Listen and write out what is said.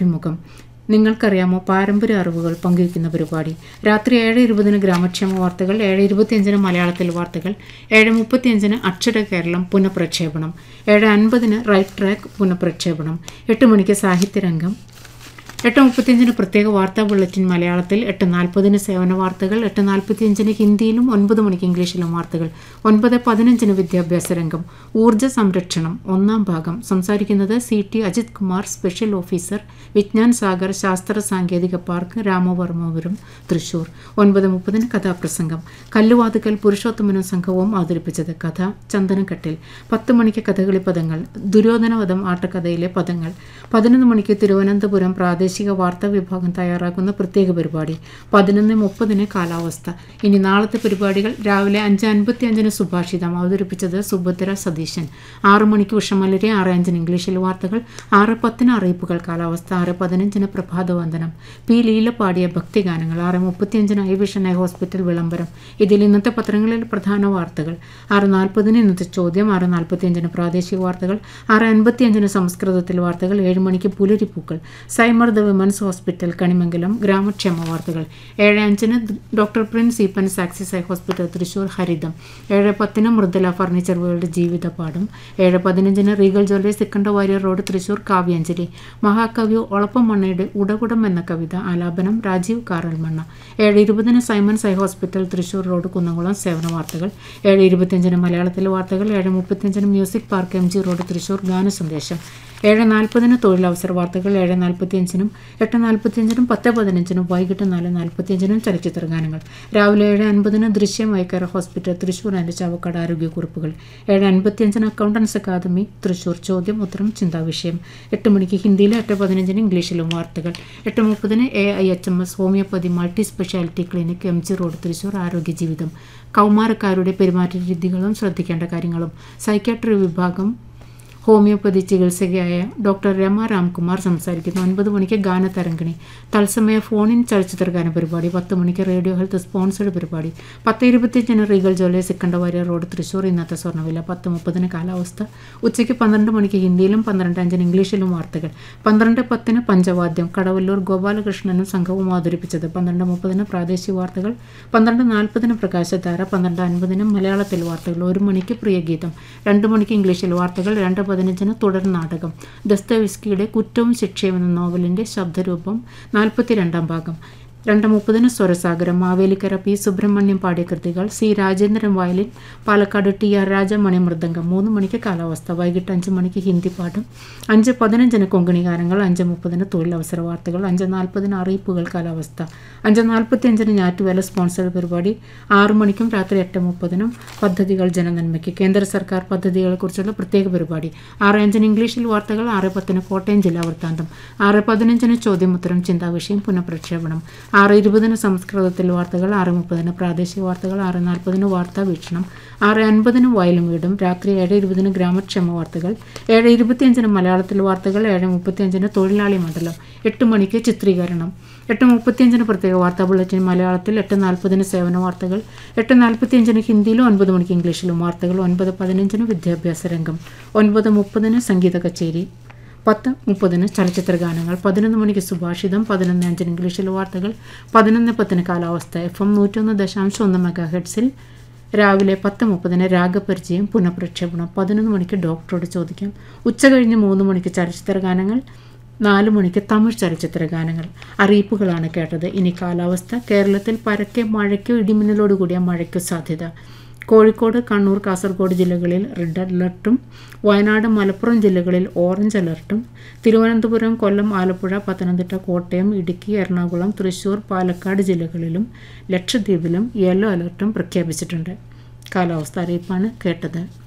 അഭിമുഖം നിങ്ങൾക്കറിയാമോ പാരമ്പര്യ അറിവുകൾ പങ്കുവയ്ക്കുന്ന പരിപാടി രാത്രി ഏഴ് ഇരുപതിന് ഗ്രാമക്ഷേമ വാർത്തകൾ ഏഴ് ഇരുപത്തിയഞ്ചിന് മലയാളത്തിൽ വാർത്തകൾ ഏഴ് മുപ്പത്തിയഞ്ചിന് അക്ഷര കേരളം പുനഃപ്രക്ഷേപണം ഏഴ് അൻപതിന് റൈറ്റ് ട്രാക്ക് പുനഃപ്രക്ഷേപണം എട്ട് മണിക്ക് സാഹിത്യരംഗം എട്ട് മുപ്പത്തിയഞ്ചിന് പ്രത്യേക വാർത്താ ബുള്ളറ്റിൻ മലയാളത്തിൽ എട്ട് നാൽപ്പതിന് സേവന വാർത്തകൾ എട്ട് നാൽപ്പത്തിയഞ്ചിന് ഹിന്ദിയിലും ഒൻപത് മണിക്ക് ഇംഗ്ലീഷിലും വാർത്തകൾ ഒൻപത് പതിനഞ്ചിന് വിദ്യാഭ്യാസ രംഗം ഊർജ്ജ സംരക്ഷണം ഒന്നാം ഭാഗം സംസാരിക്കുന്നത് C T Ajith Kumar special officer Vigyan Sagar ശാസ്ത്ര സാങ്കേതിക പാർക്ക് രാമവർമ്മപുരം തൃശൂർ ഒൻപത് മുപ്പതിന് കഥാപ്രസംഗം കല്ലുവാതുക്കൽ പുരുഷോത്തമനും സംഘവും അവതരിപ്പിച്ചത് കഥ ചന്ദനക്കട്ടിൽ പത്ത് മണിക്ക് കഥകളി പദങ്ങൾ ദുര്യോധനവധം ആട്ടക്കഥയിലെ പദങ്ങൾ പതിനൊന്ന് മണിക്ക് തിരുവനന്തപുരം പ്രാദേശിക വാർത്താ വിഭാഗം തയ്യാറാക്കുന്ന പ്രത്യേക പരിപാടി പതിനൊന്ന് മുപ്പതിന് കാലാവസ്ഥ ഇനി നാളത്തെ പരിപാടികൾ രാവിലെ അഞ്ച് അൻപത്തി അഞ്ചിന് സുഭാഷിതം അവതരിപ്പിച്ചത് സുഭദ്ര സതീശൻ ആറ് മണിക്ക് ഉഷമലരി ആറ് അഞ്ചിന് ഇംഗ്ലീഷിൽ വാർത്തകൾ ആറ് പത്തിന് അറിയിപ്പുകൾ കാലാവസ്ഥ ആറ് പതിനഞ്ചിന് പ്രഭാതവന്ദനം പി ലീല പാടിയ ഭക്തിഗാനങ്ങൾ ആറ് മുപ്പത്തിയഞ്ചിന് ഐ വിഷൻ ഐ ഹോസ്പിറ്റൽ വിളംബരം ഇതിൽ ഇന്നത്തെ പത്രങ്ങളിൽ പ്രധാന വാർത്തകൾ ആറ് നാൽപ്പതിന് ഇന്നത്തെ ചോദ്യം ആറ് നാൽപ്പത്തിയഞ്ചിന് പ്രാദേശിക വാർത്തകൾ ആറ് അൻപത്തിയഞ്ചിന് സംസ്കൃതത്തിൽ വാർത്തകൾ ഏഴ് മണിക്ക് പുലരിപ്പൂക്കൾ സൈമർ ദ വിമൻസ് ഹോസ്പിറ്റൽ കണിമംഗലം ഗ്രാമക്ഷേമ വാർത്തകൾ ഏഴ് അഞ്ചിന് ഡോക്ടർ പ്രിൻസ് ഈപ്പൻ സാക്സിസ് ഐ ഹോസ്പിറ്റൽ തൃശൂർ ഹരിതം ഏഴ് പത്തിന് മൃദുല ഫർണിച്ചർ വേൾഡ് ജീവിതപാഠം ഏഴ് പതിനഞ്ചിന് regal jewellers Sikkanda Warrier road Thrissur കാവ്യാഞ്ജലി മഹാകവി ഒളപ്പം മണ്ണയുടെ ഉടകുടം എന്ന കവിത ആലാപനം രാജീവ് കാറൽമണ്ണ ഏഴ് ഇരുപതിന് Simons eye hospital Thrissur road Kunnamkulam സേവന വാർത്തകൾ ഏഴ് ഇരുപത്തിയഞ്ചിന് മലയാളത്തിലെ വാർത്തകൾ ഏഴ് മുപ്പത്തിയഞ്ചിന് music park M G road Thrissur ഗാന സന്ദേശം ഏഴ് നാൽപ്പതിന് തൊഴിലവസര വാർത്തകൾ ഏഴ് നാൽപ്പത്തിയഞ്ചിനും എട്ട് നാൽപ്പത്തിയഞ്ചിനും പത്ത് പതിനഞ്ചിനും വൈകിട്ട് നാല് നാൽപ്പത്തിയഞ്ചിനും ചലച്ചിത്ര ഗാനങ്ങൾ രാവിലെ ഏഴ് അൻപതിന് ദൃശ്യം വൈക്കര ഹോസ്പിറ്റൽ തൃശൂർ ആൻഡ് ചാവക്കാട് ആരോഗ്യക്കുറിപ്പുകൾ ഏഴ് അൻപത്തിയഞ്ചിന് അക്കൗണ്ടൻസ് അക്കാദമി തൃശൂർ ചോദ്യം ഉത്തരം ചിന്താവിഷയം എട്ട് മണിക്ക് ഹിന്ദിയിലും എട്ട് പതിനഞ്ചിന് ഇംഗ്ലീഷിലും വാർത്തകൾ എട്ട് മുപ്പതിന് A I H M S homeopathy multi speciality clinic M G road Thrissur ആരോഗ്യ ജീവിതം കൗമാരക്കാരുടെ പെരുമാറ്റ രീതികളും ശ്രദ്ധിക്കേണ്ട കാര്യങ്ങളും സൈക്കാട്രി വിഭാഗം ഹോമിയോപ്പതി ചികിത്സകയായ ഡോക്ടർ രമ രാംകുമാർ സംസാരിക്കുന്നു ഒൻപത് മണിക്ക് ഗാനതരംഗിണി തത്സമയ ഫോണിൻ ചലച്ചിത്ര ഗാന പരിപാടി പത്ത് മണിക്ക് റേഡിയോ ഹെൽത്ത് സ്പോൺസർഡ് പരിപാടി പത്ത് ഇരുപത്തിയഞ്ചിന് regal jewellers Sikkandawarrier road Thrissur ഇന്നത്തെ സ്വർണ്ണവില പത്ത് മുപ്പതിന് കാലാവസ്ഥ ഉച്ചയ്ക്ക് പന്ത്രണ്ട് മണിക്ക് ഹിന്ദിയിലും പന്ത്രണ്ട് അഞ്ചിന് ഇംഗ്ലീഷിലും വാർത്തകൾ പന്ത്രണ്ട് പത്തിന് പഞ്ചവാദ്യം കടവല്ലൂർ ഗോപാലകൃഷ്ണനും സംഘവും അവതരിപ്പിച്ചത് പന്ത്രണ്ട് മുപ്പതിന് പ്രാദേശിക വാർത്തകൾ പന്ത്രണ്ട് നാൽപ്പതിന് പ്രകാശധാര പന്ത്രണ്ട് അൻപതിന് മലയാളത്തിൽ വാർത്തകൾ ഒരു മണിക്ക് പ്രിയഗീതം രണ്ട് മണിക്ക് ഇംഗ്ലീഷിൽ വാർത്തകൾ രണ്ട് പതിനഞ്ചിന് തുടർ നാടകം ദസ്തവിസ്കിയുടെ കുറ്റവും ശിക്ഷയും എന്ന നോവലിൻ്റെ ശബ്ദരൂപം നാൽപ്പത്തിരണ്ടാം ഭാഗം രണ്ട് മുപ്പതിന് സ്വരസാഗരം മാവേലിക്കര പി സുബ്രഹ്മണ്യം പാടിയ കൃതികൾ C Rajendran violin Palakkad T R Rajamani mridangam മൂന്ന് മണിക്ക് കാലാവസ്ഥ വൈകിട്ട് അഞ്ച് മണിക്ക് ഹിന്ദി പാഠം അഞ്ച് പതിനഞ്ചിന് കൊങ്കണി ഗാനങ്ങൾ അഞ്ച് മുപ്പതിന് തൊഴിലവസര വാർത്തകൾ അഞ്ച് നാൽപ്പതിന് അറിയിപ്പുകൾ കാലാവസ്ഥ അഞ്ച് നാൽപ്പത്തി അഞ്ചിന് ഞാറ്റുവേല സ്പോൺസർഡ് പരിപാടി ആറ് മണിക്കും രാത്രി എട്ട് മുപ്പതിനും പദ്ധതികൾ ജനനന്മയ്ക്ക് കേന്ദ്ര സർക്കാർ പദ്ധതികളെക്കുറിച്ചുള്ള പ്രത്യേക പരിപാടി ആറ് അഞ്ചിന് ഇംഗ്ലീഷിൽ വാർത്തകൾ ആറ് പത്തിന് കോട്ടയം ജില്ലാ വൃത്താന്തം ആറ് പതിനഞ്ചിന് ചോദ്യമുത്തരം ചിന്താവിഷയം പുനഃപ്രക്ഷേപണം ആറ് ഇരുപതിന് സംസ്കൃതത്തിൽ വാർത്തകൾ ആറ് മുപ്പതിന് പ്രാദേശിക വാർത്തകൾ ആറ് നാൽപ്പതിന് വാർത്താ വീക്ഷണം ആറ് അൻപതിന് വയലും വീടും രാത്രി ഏഴ് ഇരുപതിന് ഗ്രാമക്ഷേമ വാർത്തകൾ ഏഴ് ഇരുപത്തിയഞ്ചിന് മലയാളത്തിൽ വാർത്തകൾ ഏഴ് മുപ്പത്തിയഞ്ചിന് തൊഴിലാളി മണ്ഡലം എട്ട് മണിക്ക് ചിത്രീകരണം എട്ട് മുപ്പത്തിയഞ്ചിന് പ്രത്യേക വാർത്താ ബുള്ളറ്റിൻ മലയാളത്തിൽ എട്ട് നാൽപ്പതിന് സേവന വാർത്തകൾ എട്ട് നാൽപ്പത്തിയഞ്ചിന് ഹിന്ദിയിലും ഒൻപത് മണിക്ക് ഇംഗ്ലീഷിലും വാർത്തകൾ ഒൻപത് പതിനഞ്ചിന് വിദ്യാഭ്യാസ രംഗം ഒൻപത് മുപ്പതിന് സംഗീത കച്ചേരി പത്ത് മുപ്പതിന് ചലച്ചിത്ര ഗാനങ്ങൾ പതിനൊന്ന് മണിക്ക് സുഭാഷിതം പതിനൊന്ന് അഞ്ചിന് ഇംഗ്ലീഷിൽ വാർത്തകൾ പതിനൊന്ന് പത്തിന് കാലാവസ്ഥ എഫ് എം നൂറ്റൊന്ന് ദശാംശം ഒന്ന് മെഗാ ഹെഡ്സിൽ രാവിലെ പത്ത് മുപ്പതിന് രാഗപരിചയം പുനഃപ്രക്ഷേപണം പതിനൊന്ന് മണിക്ക് ഡോക്ടറോട് ചോദിക്കാം ഉച്ച കഴിഞ്ഞ് മൂന്ന് മണിക്ക് ചലച്ചിത്ര ഗാനങ്ങൾ നാല് മണിക്ക് തമിഴ് ചലച്ചിത്ര ഗാനങ്ങൾ അറിയിപ്പുകളാണ് കേട്ടത് ഇനി കാലാവസ്ഥ കേരളത്തിൽ പരക്കെ മഴയ്ക്കോ ഇടിമിന്നലോട് കൂടിയ മഴയ്ക്കോ സാധ്യത കോഴിക്കോട് കണ്ണൂർ കാസർഗോഡ് ജില്ലകളിൽ റെഡ് അലർട്ടും വയനാട് മലപ്പുറം ജില്ലകളിൽ ഓറഞ്ച് അലർട്ടും തിരുവനന്തപുരം കൊല്ലം ആലപ്പുഴ പത്തനംതിട്ട കോട്ടയം ഇടുക്കി എറണാകുളം തൃശൂർ പാലക്കാട് ജില്ലകളിലും ലക്ഷദ്വീപിലും യെല്ലോ അലർട്ടും പ്രഖ്യാപിച്ചിട്ടുണ്ട് കാലാവസ്ഥ അറിയിപ്പാണ് കേട്ടത്